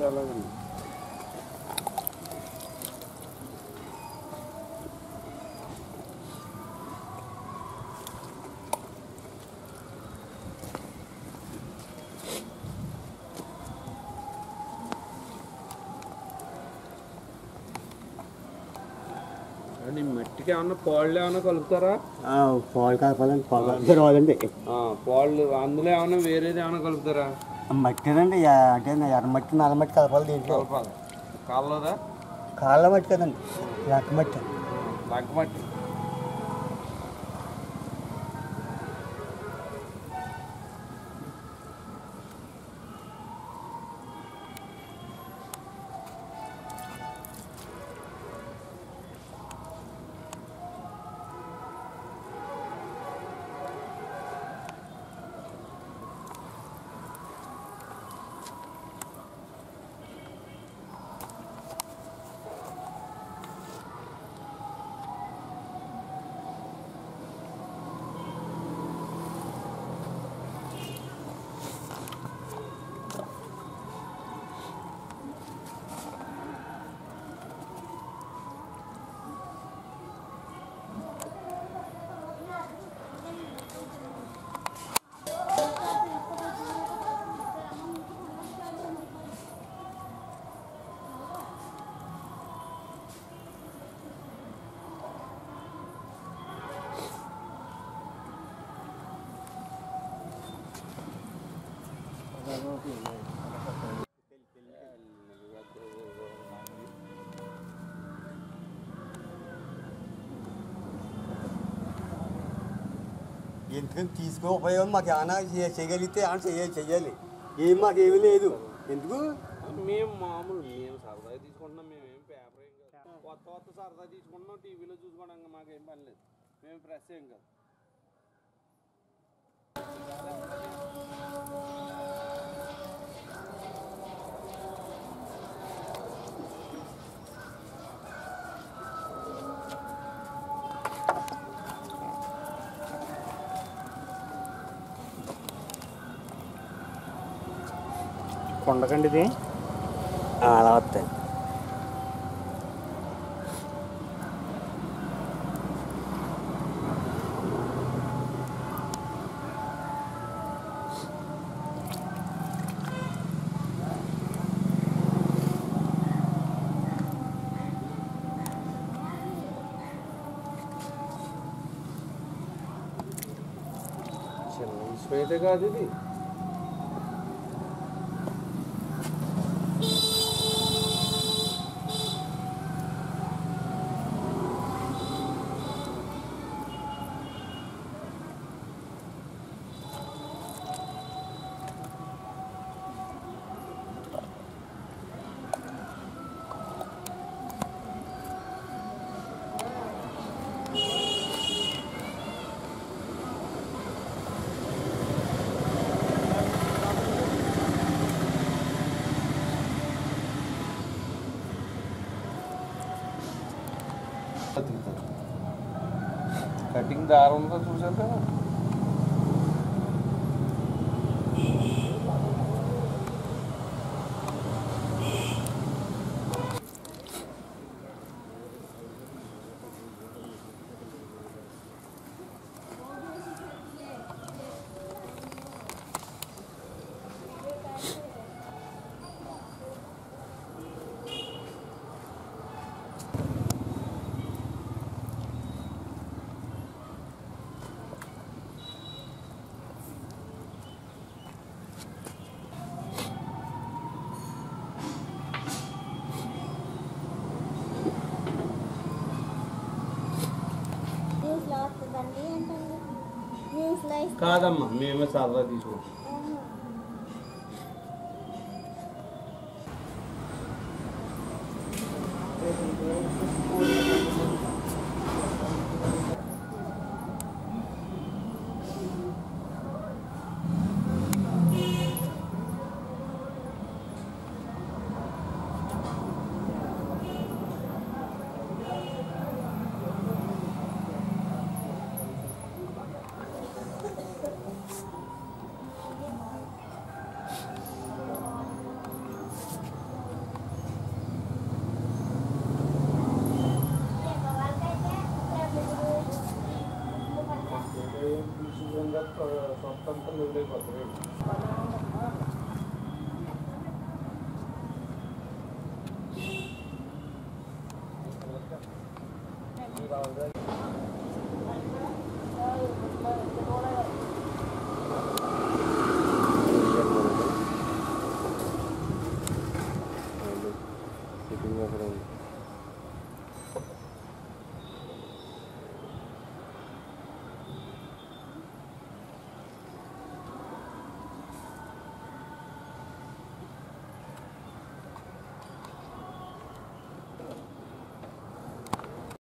అలాగండి అని మట్టికి ఏమన్నా పాళ్ళు ఏమన్నా కలుపుతారా పాలు కలపాలండి పాలు కలిపితే రాదండి ఆ, పాళ్ళు అందులో ఏమన్నా వేరేది ఏమన్నా కలుపుతారా మట్టినండి అంటే ఎర్రమట్టి నల్లమట్టి కలపాలి దీంట్లో కలపాలి కాళ్ళదా కాళ్ళ మట్టి కదండి లక్క మట్టి లగ్గ మట్టి ఎందుకని తీసుకో ఉపయోగం మాకు ఏమైనా చే- చేయగలిగితే ఏమైనా చెయ్యాలి చెయ్యాలి ఏం మాకేమీ లేదు ఎందుకు మేము మామూలు మేము సరదా తీసుకుంటున్నాం మేము ఏం పేపర్ ఏం కాదు కొత్త కొత్త సరదా తీసుకుంటున్నాం టీవీలో చూసుకోవడానికి మాకేం పని లేదు మేము ప్రెస్ ఏం కాదు కొండకండి ఇది అలా వస్తాయి చిన్న విషయం అయితే కాదు ఇది కటింగ్ దారం ఉందో చూసారు కదా న్యూస్లో వస్తుందండి ఏంటండి న్యూస్లో ఇస్తే కాదమ్మా మేమే సరదా తీసుకుంటాం అంతా వదిలేకపోతుంది రావాలి